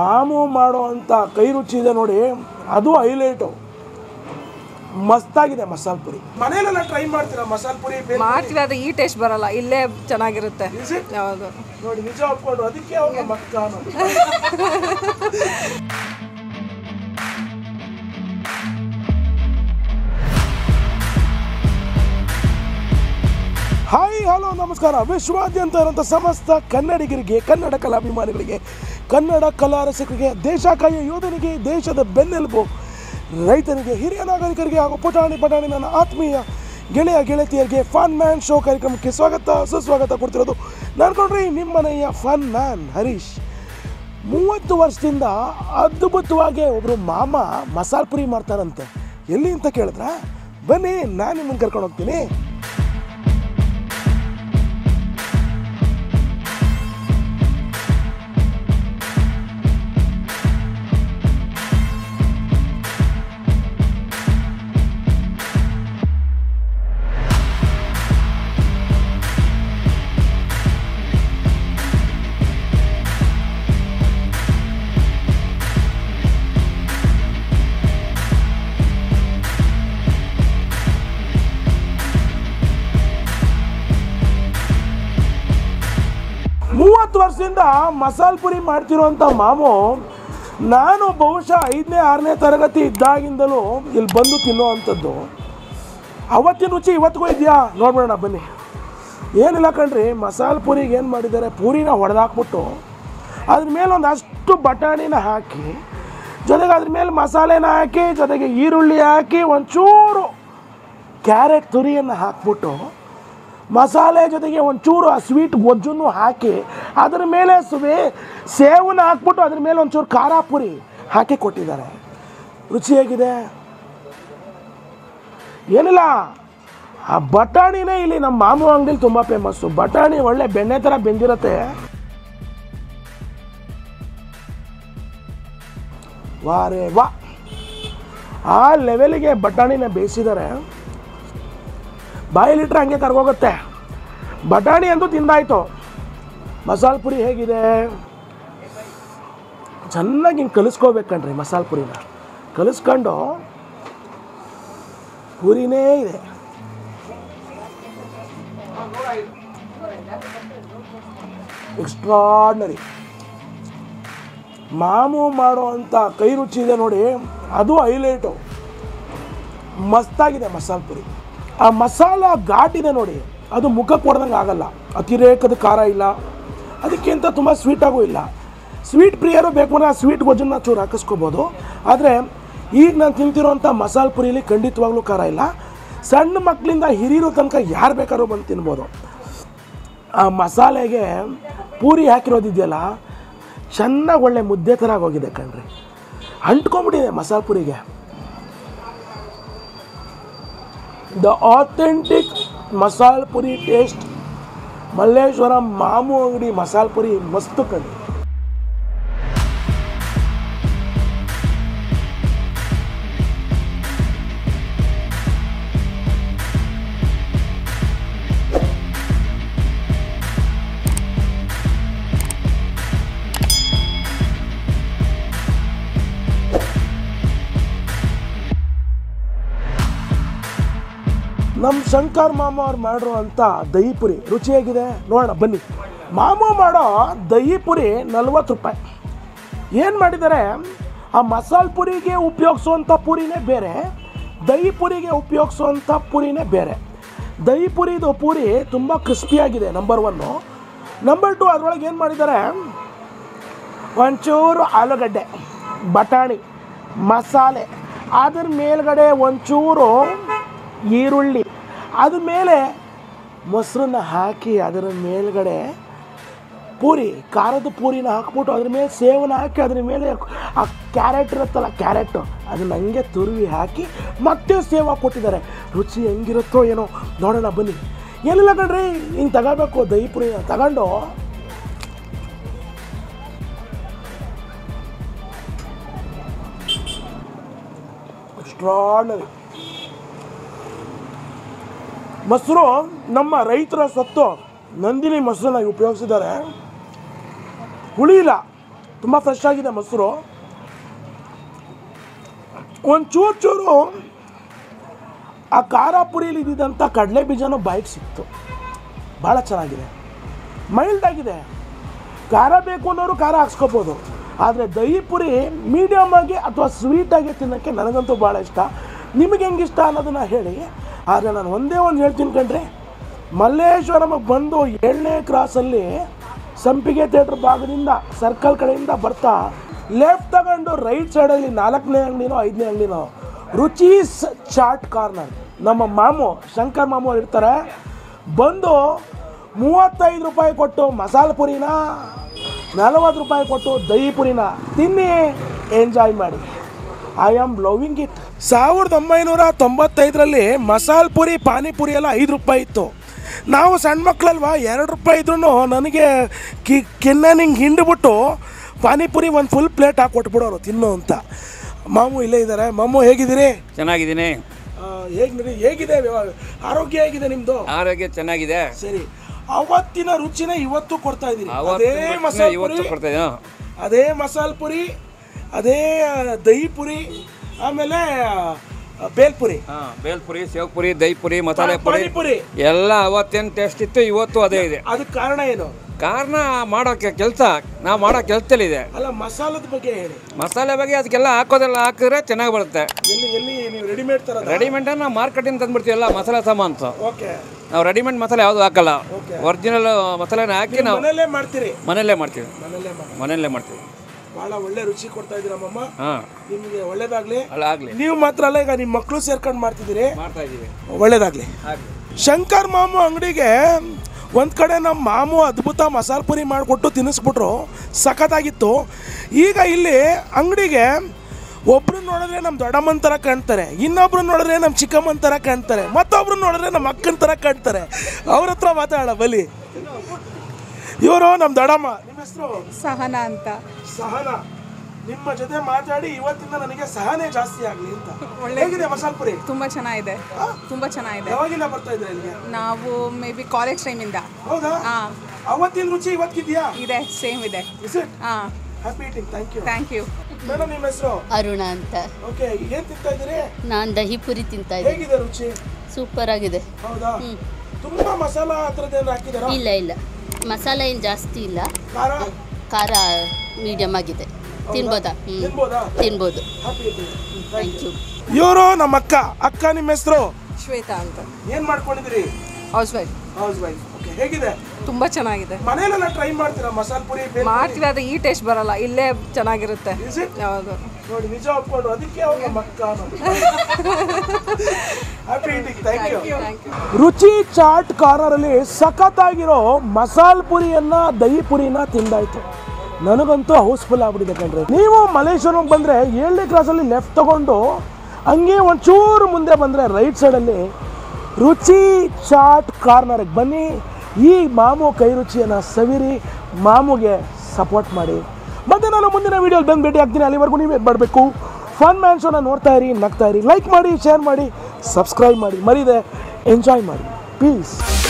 ಮಾಮು ಮಾಡೋ ಅಂಥ ಕೈ ರುಚಿ ಇದೆ ನೋಡಿ ಅದು ಹೈಲೈಟು ಮಸ್ತಾಗಿದೆ ಮಸಾಲೆ ಪುರಿ ಮನೇಲೆಲ್ಲ ಟ್ರೈ ಮಾಡ್ತೀರಾ ಮಸಾಲೆ ಪುರಿ ಬೇಲ್ ಮಾಡ್ತೀವಿ ಆದರೆ ಈ ಟೇಸ್ಟ್ ಬರಲ್ಲ ಇಲ್ಲೇ ಚೆನ್ನಾಗಿರುತ್ತೆ Is it? ಹೌದು ನೋಡಿ ನಿಜ ಒಪ್ಕೊಂಡು ಅದಕ್ಕೆ ಅವ್ರ ಮಕ್ಕ ಅನ್ನೋದು. ಹಾಯ್ ಹಲೋ ನಮಸ್ಕಾರ ವಿಶ್ವಾದ್ಯಂತ ಇರುವಂಥ ಸಮಸ್ತ ಕನ್ನಡಿಗರಿಗೆ ಕನ್ನಡ ಕಲಾಭಿಮಾನಿಗಳಿಗೆ ಕನ್ನಡ ಕಲಾ ರಸಿಕರಿಗೆ ದೇಶ ಕಾಯ ಯೋಧನಿಗೆ ದೇಶದ ಬೆನ್ನೆಲುಬು ರೈತನಿಗೆ ಹಿರಿಯ ನಾಗರಿಕರಿಗೆ ಹಾಗೂ ಪುಟಾಣಿ ಪಟಾಣಿ ನನ್ನ ಆತ್ಮೀಯ ಗೆಳೆಯ ಗೆಳತಿಯರಿಗೆ ಫನ್ ಮ್ಯಾನ್ ಶೋ ಕಾರ್ಯಕ್ರಮಕ್ಕೆ ಸ್ವಾಗತ ಸುಸ್ವಾಗತ ಕೊಡ್ತಿರೋದು ನಾನು ಕೊಡ್ರಿ ನಿಮ್ಮನೆಯ ಫನ್ ಮ್ಯಾನ್ ಹರೀಶ್ ಮೂವತ್ತು ವರ್ಷದಿಂದ ಅದ್ಭುತವಾಗಿ ಒಬ್ಬರು ಮಾಮ ಮಸಾಲೆ ಪುರಿ ಮಾಡ್ತಾರಂತೆ ಎಲ್ಲಿ ಅಂತ ಕೇಳಿದ್ರ ಬನ್ನಿ ನಾನು ನಿಮ್ಮನ್ನು ಕರ್ಕೊಂಡು ಹೋಗ್ತೀನಿ ಮೂವತ್ತು ವರ್ಷದಿಂದ ಮಸಾಲೆ ಪುರಿ ಮಾಡ್ತಿರೋಂಥ ಮಾಮು ನಾನು ಬಹುಶಃ ಐದನೇ ಆರನೇ ತರಗತಿ ಇದ್ದಾಗಿಂದಲೂ ಇಲ್ಲಿ ಬಂದು ತಿನ್ನೋ ಅಂಥದ್ದು ಅವತ್ತಿನ ರುಚಿ ಇವತ್ತಿಗೂ ಇದೆಯಾ ನೋಡ್ಬಿಡೋಣ ಬನ್ನಿ ಏನಿಲ್ಲ ಕಣ್ರಿ ಮಸಾಲೆ ಪುರಿಗೆ ಏನು ಮಾಡಿದ್ದಾರೆ ಪೂರಿನ ಹೊಡೆದಾಕ್ಬಿಟ್ಟು ಅದ್ರ ಮೇಲೆ ಒಂದು ಅಷ್ಟು ಬಟಾಣಿನ ಹಾಕಿ ಜೊತೆಗೆ ಅದ್ರ ಮೇಲೆ ಮಸಾಲೆನ ಹಾಕಿ ಜೊತೆಗೆ ಈರುಳ್ಳಿ ಹಾಕಿ ಒಂಚೂರು ಕ್ಯಾರೆಟ್ ತುರಿಯನ್ನು ಹಾಕ್ಬಿಟ್ಟು ಮಸಾಲೆ ಜೊತೆಗೆ ಒಂಚೂರು ಆ ಸ್ವೀಟ್ ಗೊಜ್ಜನ್ನು ಹಾಕಿ ಅದರ ಮೇಲೆ ಸುವೆ ಸೇವನ್ನ ಹಾಕ್ಬಿಟ್ಟು ಅದ್ರ ಮೇಲೆ ಒಂಚೂರು ಖಾರ ಪುರಿ ಹಾಕಿ ಕೊಟ್ಟಿದ್ದಾರೆ ರುಚಿ ಹೇಗಿದೆ ಏನಿಲ್ಲ ಆ ಬಟಾಣಿನೇ ಇಲ್ಲಿ ನಮ್ಮ ಮಾಮು ಅಂಗಡಿಲಿ ತುಂಬ ಫೇಮಸ್ಸು ಬಟಾಣಿ ಒಳ್ಳೆ ಬೆಣ್ಣೆ ಥರ ಬೆಂದಿರುತ್ತೆ ವಾರೇ ವಾ ಆ ಲೆವೆಲಿಗೆ ಬಟಾಣಿನ ಬೇಯಿಸಿದ್ದಾರೆ ಬಾಯಲ್ಲಿಟ್ರೆ ಹಂಗೆ ಕರ್ಗೋಗುತ್ತೆ ಬಟಾಣಿ ಅಂತೂ ತಿಂದಾಯ್ತು ಮಸಾಲೆ ಪುರಿ ಹೇಗಿದೆ ಚೆನ್ನಾಗಿ ಹಿಂಗೆ ಕಲಿಸ್ಕೋಬೇಕಣ್ರಿ ಮಸಾಲೆ ಪುರಿನ ಕಲಿಸ್ಕೊಂಡು ಪುರಿನೇ ಇದೆ ಎಕ್ಸ್ಟ್ರಾಡ್ನರಿ ಮಾಮು ಮಾಡೋ ಅಂಥ ಕೈ ರುಚಿ ಇದೆ ನೋಡಿ ಅದು ಹೈಲೈಟು ಮಸ್ತಾಗಿದೆ ಮಸಾಲೆ ಪುರಿ ಆ ಮಸಾಲ ಘಾಟಿದೆ ನೋಡಿ ಅದು ಮುಖಕ್ಕೆ ಹೊಡೆದಂಗೆ ಆಗಲ್ಲ ಅತಿರೇಕದ ಖಾರ ಇಲ್ಲ ಅದಕ್ಕಿಂತ ತುಂಬ ಸ್ವೀಟಾಗೂ ಇಲ್ಲ ಸ್ವೀಟ್ ಪ್ರಿಯರು ಬೇಕು ಅಂದರೆ ಆ ಸ್ವೀಟ್ ಗೊಜ್ಜನ್ನ ಚೂರು ಹಾಕಿಸ್ಕೋಬೋದು ಆದರೆ ಈಗ ನಾನು ತಿಂತಿರೋಂಥ ಮಸಾಲೆ ಪುರಿಲಿ ಖಂಡಿತವಾಗ್ಲೂ ಖಾರ ಇಲ್ಲ ಸಣ್ಣ ಮಕ್ಕಳಿಂದ ಹಿರಿಯರು ತನಕ ಯಾರು ಬೇಕಾದ್ರೂ ಬಂದು ತಿನ್ಬೋದು ಆ ಮಸಾಲೆಗೆ ಪೂರಿ ಹಾಕಿರೋದಿದೆಯಲ್ಲ ಚೆನ್ನಾಗಿ ಒಳ್ಳೆ ಮುದ್ದೆ ಥರ ಆಗೋಗಿದೆ ಕಣ್ರಿ ಅಂಟ್ಕೊಂಬಿಟ್ಟಿದೆ ಮಸಾಲೆ ಪುರಿಗೆ ದ ಆಥೆಂಟಿಕ್ ಮಸಾಲೆ ಪುರಿ ಟೇಸ್ಟ್ ಮಲ್ಲೇಶ್ವರಂ ಮಾಮು ಅಂಗಡಿ ಮಸಾಲೆ ಪುರಿ ಮಸ್ತು ಕಣ್ಣು ನಮ್ಮ ಶಂಕರ್ ಮಾಮ ಅವ್ರು ಮಾಡಿರೋ ಅಂಥ ದಹಿ ಪುರಿ ರುಚಿಯಾಗಿದೆ ನೋಡೋಣ ಬನ್ನಿ ಮಾಮ ಮಾಡೋ ದಹಿ ಪುರಿ ನಲ್ವತ್ತು ರೂಪಾಯಿ ಏನು ಮಾಡಿದ್ದಾರೆ ಆ ಮಸಾಲೆ ಪುರಿಗೆ ಉಪಯೋಗಿಸುವಂಥ ಪುರಿನೇ ಬೇರೆ ದಹಿ ಪುರಿಗೆ ಉಪಯೋಗಿಸುವಂಥ ಪುರಿನೇ ಬೇರೆ ದಹಿ ಪುರಿದು ಪೂರಿ ತುಂಬ ಕ್ರಿಸ್ಪಿಯಾಗಿದೆ ನಂಬರ್ ಒನ್ನು ನಂಬರ್ ಟು ಅದರೊಳಗೆ ಏನು ಮಾಡಿದ್ದಾರೆ ಒಂಚೂರು ಆಲೂಗಡ್ಡೆ ಬಟಾಣಿ ಮಸಾಲೆ ಅದ್ರ ಮೇಲ್ಗಡೆ ಒಂಚೂರು ಈರುಳ್ಳಿ ಅದ್ರ ಮೇಲೆ ಮೊಸರನ್ನ ಹಾಕಿ ಅದರ ಮೇಲ್ಗಡೆ ಪೂರಿ ಖಾರದ ಪೂರಿನ ಹಾಕ್ಬಿಟ್ಟು ಅದ್ರ ಮೇಲೆ ಸೇವನ ಹಾಕಿ ಅದ್ರ ಮೇಲೆ ಆ ಕ್ಯಾರೆಟ್ ಇರುತ್ತಲ್ಲ ಕ್ಯಾರೆಟು ಅದನ್ನ ಹಂಗೆ ತುರುವಿ ಹಾಕಿ ಮತ್ತೆ ಸೇವ ಕೊಟ್ಟಿದ್ದಾರೆ ರುಚಿ ಹೆಂಗಿರುತ್ತೋ ಏನೋ ನೋಡೋಣ ಬನ್ನಿ ಏನಿಲ್ಲ ಕಣ್ರಿ ಹಿಂಗೆ ತಗೋಬೇಕು ದಹಿ ಪುರಿನ ತಗೊಂಡು ಎಕ್ಸ್ಟ್ರಾರ್ನರಿ ಮೊಸರು ನಮ್ಮ ರೈತರ ಸೊತ್ತು ನಂದಿನಿ ಮೊಸರನ್ನ ಉಪಯೋಗಿಸಿದ್ದಾರೆ ಹುಳಿ ಇಲ್ಲ ತುಂಬ ಫ್ರೆಶ್ ಆಗಿದೆ ಮೊಸರು ಒಂದು ಚೂರು ಚೂರು ಆ ಖಾರ ಪುರಿಲಿ ಇದ್ದಿದ್ದಂಥ ಕಡಲೆ ಬೀಜನೂ ಬಾಯಿಗೆ ಸಿಕ್ತು ಭಾಳ ಚೆನ್ನಾಗಿದೆ ಮೈಲ್ಡ್ ಆಗಿದೆ ಖಾರ ಬೇಕು ಅನ್ನೋರು ಖಾರ ಹಾಕ್ಸ್ಕೊಬೋದು ಆದರೆ ದಹಿ ಪುರಿ ಮೀಡಿಯಮ್ ಆಗಿ ಅಥವಾ ಸ್ವೀಟಾಗಿ ತಿನ್ನೋಕ್ಕೆ ನನಗಂತೂ ಭಾಳ ಇಷ್ಟ ನಿಮಗೆ ಹೆಂಗೆ ಇಷ್ಟ ಅನ್ನೋದನ್ನು ಹೇಳಿ ಆದರೆ ನಾನು ಒಂದೇ ಒಂದು ಹೇಳ್ತೀನಿ ಕಣ್ರಿ ಮಲ್ಲೇಶ್ವರಮಗೆ ಬಂದು ಏಳನೇ ಕ್ರಾಸಲ್ಲಿ ಸಂಪಿಗೆ ಥಿಯೇಟ್ರ್ ಭಾಗದಿಂದ ಸರ್ಕಲ್ ಕಡೆಯಿಂದ ಬರ್ತಾ ಲೆಫ್ಟ್ ತಗೊಂಡು ರೈಟ್ ಸೈಡಲ್ಲಿ ನಾಲ್ಕನೇ ಅಂಗಡಿನೋ ಐದನೇ ಅಂಗಡಿನೋ ರುಚೀಸ್ ಚಾಟ್ ಕಾರ್ನರ್ ನಮ್ಮ ಮಾಮು ಶಂಕರ್ ಮಾಮು ಅವ್ರು ಇರ್ತಾರೆ ಬಂದು ಮೂವತ್ತೈದು ರೂಪಾಯಿ ಕೊಟ್ಟು ಮಸಾಲೆ ಪುರಿನ ನಲವತ್ತು ರೂಪಾಯಿ ಕೊಟ್ಟು ದಹಿ ಪುರಿನ ತಿನ್ನಿ ಎಂಜಾಯ್ ಮಾಡಿ ಐ ಆಮ್ ಲವಿಂಗ್ ಇಟ್ ಸಾವಿರದ ಒಂಬೈನೂರ ತೊಂಬತ್ತೈದರಲ್ಲಿ ಮಸಾಲೆ ಪುರಿ ಪಾನಿಪುರಿ ಎಲ್ಲ ಐದು ರೂಪಾಯಿ ಇತ್ತು ನಾವು ಸಣ್ಣ ಮಕ್ಕಳಲ್ವಾ ಎರಡು ರೂಪಾಯಿ ಇದ್ರೂ ನನಗೆ ಕಿ ಕಿನ್ನ ಹಿಂಗೆ ಹಿಂಡ್ಬಿಟ್ಟು ಪಾನಿಪುರಿ ಒಂದು ಫುಲ್ ಪ್ಲೇಟ್ ಹಾಕಿ ಕೊಟ್ಬಿಡೋರು ತಿನ್ನು ಅಂತ ಮಾಮು ಇಲ್ಲೇ ಇದ್ದಾರೆ ಮಾಮು ಹೇಗಿದ್ದೀರಿ ಚೆನ್ನಾಗಿದ್ದೀನಿ ಹೇಗೆ ಹೇಗಿದೆ ವ್ಯವ- ಆರೋಗ್ಯ ಹೇಗಿದೆ ನಿಮ್ಮದು ಆರೋಗ್ಯ ಚೆನ್ನಾಗಿದೆ ಸರಿ ಅವತ್ತಿನ ರುಚಿನ ಇವತ್ತು ಕೊಡ್ತಾ ಇದ್ದೀರಿ ಅವತ್ತು ಅದೇ ಬಿಟ್ರೆ ಮಸಾಲೆ ಇವತ್ತು ಪುರಿ ಕೊಡ್ತಾ ಇದ್ದೀನಿ ಅದೇ ಮಸಾಲೆ ಪುರಿ ಅದೇ ಆ, ದಹಿ ಪುರಿ ಆಮೇಲೆ ಆ, ಬೇಲ್ಪುರಿ ಹಾಂ ಬೇಲ್ಪುರಿ ಸೇವ್ಪುರಿ ದಹಿ ಪುರಿ ಮಸಾಲೆ ಪುರಿ ಪಾನಿಪುರಿ ಎಲ್ಲ ಅವತ್ತೇನು ಟೇಸ್ಟ್ ಇತ್ತು ಇವತ್ತು ಅದೇ ಇದೆ ಅದಕ್ಕೆ ಕಾರಣ ಏನು ಕಾರಣ ಮಾಡೋಕ್ಕೆ ಕೆಲಸ ನಾವು ಮಾಡೋ ಕೆಲಸದಲ್ಲಿದೆ ಅಲ್ಲ ಮಸಾಲದ ಬಗ್ಗೆ ಹೇಳಿ ಮಸಾಲೆ ಬಗ್ಗೆ ಅದಕ್ಕೆಲ್ಲ ಹಾಕೋದೆಲ್ಲ ಹಾಕಿದ್ರೆ ಚೆನ್ನಾಗಿ ಬರುತ್ತೆ ಎಲ್ಲಿ ಎಲ್ಲಿ ನೀವು ರೆಡಿಮೇಡ್ ತರದ ರೆಡಿಮೇಡ್ ನಾವು ಮಾರ್ಕೆಟಿಂದ ತಂದ್ಬಿಡ್ತೀವಲ್ಲ ಮಸಾಲೆ ಸಾಮಾನು ಓಕೆ ನಾವು ರೆಡಿಮೇಡ್ ಮಸಾಲೆ ಯಾವುದು ಹಾಕಲ್ಲ ಒರಿಜಿನಲ್ ಮಸಾಲೆನ ಹಾಕಿ ನಾವು ಮನೆಯಲ್ಲೇ ಮಾಡ್ತೀರಿ ಮನೆಯಲ್ಲೇ ಮಾಡ್ತೀವಿ ಮನೆಯಲ್ಲೇ ಮಾಡಿ ಮನೆಯಲ್ಲೇ ಮಾಡ್ತೀವಿ ಬಹಳ ಒಳ್ಳೆ ರುಚಿ ಕೊಡ್ತಾ ಇದ್ದೀರಮ್ಮಮ್ಮ ಹಾಂ ನಿಮಗೆ ಒಳ್ಳೇದಾಗ್ಲಿ ಅಲ್ಲ ಆಗಲಿ ನೀವು ಮಾತ್ರ ಅಲ್ಲ ಈಗ ನಿಮ್ಮ ಮಕ್ಕಳು ಸೇರ್ಕೊಂಡು ಮಾಡ್ತಿದ್ದೀರಿ ಮಾಡ್ತಾ ಇದ್ದೀವಿ ಒಳ್ಳೇದಾಗ್ಲಿ ಆಗಲಿ ಶಂಕರ್ ಮಾಮು ಅಂಗಡಿಗೆ ಒಂದು ಕಡೆ ನಮ್ಮ ಮಾಮು ಅದ್ಭುತ ಮಸಾಲೆ ಪುರಿ ಮಾಡಿಕೊಟ್ಟು ತಿನ್ನಿಸ್ಬಿಟ್ರು ಸಖತ್ತಾಗಿತ್ತು ಈಗ ಇಲ್ಲಿ ಅಂಗಡಿಗೆ ಒಬ್ರು ನೋಡಿದ್ರೆ ನಮ್ಮ ದೊಡ್ಡಮ್ಮನ ಥರ ಕಾಣ್ತಾರೆ ಇನ್ನೊಬ್ರು ನೋಡಿದ್ರೆ ನಮ್ಮ ಚಿಕ್ಕಮ್ಮನ ಥರ ಕಾಣ್ತಾರೆ ಮತ್ತೊಬ್ರು ನೋಡಿದ್ರೆ ನಮ್ಮ ಅಕ್ಕನ ಥರ ಕಾಣ್ತಾರೆ ಅವ್ರ ಹತ್ರ ಮಾತಾಡೋಣ ಬಲಿ ಇವರು ನಮ್ಮ ದೊಡ್ಡಮ್ಮ ನಿಮ್ಮ ಹೆಸರು ಸಹನ ಅಂತ ಸಹನ ನಿಮ್ಮ ಜೊತೆ ಮಾತಾಡಿ ಇವತ್ತಿಂದ ನನಗೆ ಸಹನೆ ಜಾಸ್ತಿ ಆಗಲಿ ಅಂತ ಹೇಗಿದೆ ಮಸಾಲೆ ಪುರಿ ತುಂಬ ಚೆನ್ನಾಗಿದೆ ತುಂಬ ಚೆನ್ನಾಗಿದೆ ಯಾವಾಗಿಂದ ಬರ್ತಾ ಇದ್ರೆ ಇಲ್ಲಿಗೆ ನಾವು ಮೇ ಬಿ ಕಾಲೇಜ್ ಟೈಮಿಂದ ಹೌದಾ ಹಾಂ ಅವತ್ತಿನ ರುಚಿ ಇವತ್ತಿದ್ಯಾ ಇದೆ ಸೇಮ್ ಇದೆ ಇಸ್ ಇಟ್ ಹಾಂ happy eating thank you thank you madam ನಿಮ್ಮ ಹೆಸರು ಅರುಣ ಅಂತ ಓಕೆ ಏನ್ ತಿಂತಾ ಇದ್ದೀರಿ ನಾನು ದಹಿ ಪುರಿ ತಿಂತಾ ಇದ್ದೆ ಹೇಗಿದೆ ರುಚಿ ಸೂಪರ್ ಆಗಿದೆ ಹೌದಾ ತುಂಬಾ ಮಸಾಲ ಆ ಥರದ್ದು ಹಾಕಿದಾರಾ ಇಲ್ಲ ಇಲ್ಲ ಮಸಾಲೆ ಏನು ಜಾಸ್ತಿ ಇಲ್ಲ ಖಾರ ಖಾರ ಮೀಡಿಯಮ್ ಆಗಿದೆ ತಿನ್ಬೋದಾ ಹ್ಞೂ ತಿನ್ಬೋದಾ ತಿನ್ಬೋದು ಹ್ಯಾಪಿ ಈಟಿಂಗ್ ಥ್ಯಾಂಕ್ ಯು ಇವರು ನಮ್ಮ ಅಕ್ಕ ಅಕ್ಕ ನಿಮ್ಮ ಹೆಸರು ಶ್ವೇತಾ ಅಂತ ಏನ್ ಮಾಡ್ಕೊಂಡಿದ್ದೀರಿ housewife housewife okay ಹೇಗಿದೆ ತುಂಬ ಚೆನ್ನಾಗಿದೆ ಮನೇಲೆಲ್ಲ ಟ್ರೈ ಮಾಡ್ತೀರಾ ಮಸಾಲೆ ಪುರಿ ಬೇಲ್ ಮಾಡ್ತೀವಿ ಆದರೆ ಈ ಟೇಸ್ಟ್ ಬರಲ್ಲ ಇಲ್ಲೇ ಚೆನ್ನಾಗಿರುತ್ತೆ Is it? ಹೌದು ನೋಡಿ ನಿಜ ಒಪ್ಕೊಂಡ್ರು ಅದಕ್ಕೆ ಅವ್ರು ನಮ್ಮ ಅಕ್ಕ happy eating thank you thank you Ruchi chaat ಕಾರ್ನರಲ್ಲಿ ಸಖತ್ತಾಗಿರೋ ಮಸಾಲ್ ಪುರಿಯನ್ನ ದಹಿ ಪುರಿನ ತಿಂದಾಯ್ತು ನನಗಂತೂ ಹೌಸ್ಫುಲ್ ಆಗ್ಬಿಟ್ಟಿದೆ ಕಣ್ರಿ ನೀವು ಮಲೇಶ್ವರಕ್ಕೆ ಬಂದರೆ ಏಳನೇ ಕ್ಲಾಸಲ್ಲಿ ಲೆಫ್ಟ್ ತಗೊಂಡು ಹಂಗೆ ಒಂಚೂರು ಮುಂದೆ ಬಂದರೆ ರೈಟ್ ಸೈಡಲ್ಲಿ ರುಚಿ ಚಾಟ್ ಕಾರ್ನರ್ಗೆ ಬನ್ನಿ ಈ ಮಾಮು ಕೈ ರುಚಿಯನ್ನು ಸವಿರಿ ಮಾಮುಗೆ ಸಪೋರ್ಟ್ ಮಾಡಿ ಮತ್ತೆ ನಾನು ಮುಂದಿನ ವೀಡಿಯೋಲಿ ಬಂದು ಭೇಟಿ ಆಗ್ತೀನಿ ಅಲ್ಲಿವರೆಗೂ ನೀವು ಏನು ಮಾಡಬೇಕು ಫನ್ ಮ್ಯಾನ್ ಶೋನ ನೋಡ್ತಾ ಇರಿ ನಗ್ತಾ ಇರಿ ಲೈಕ್ ಮಾಡಿ ಶೇರ್ ಮಾಡಿ ಸಬ್ಸ್ಕ್ರೈಬ್ ಮಾಡಿ ಮರಿದೆ ಎಂಜಾಯ್ ಮಾಡಿ ಪೀಸ್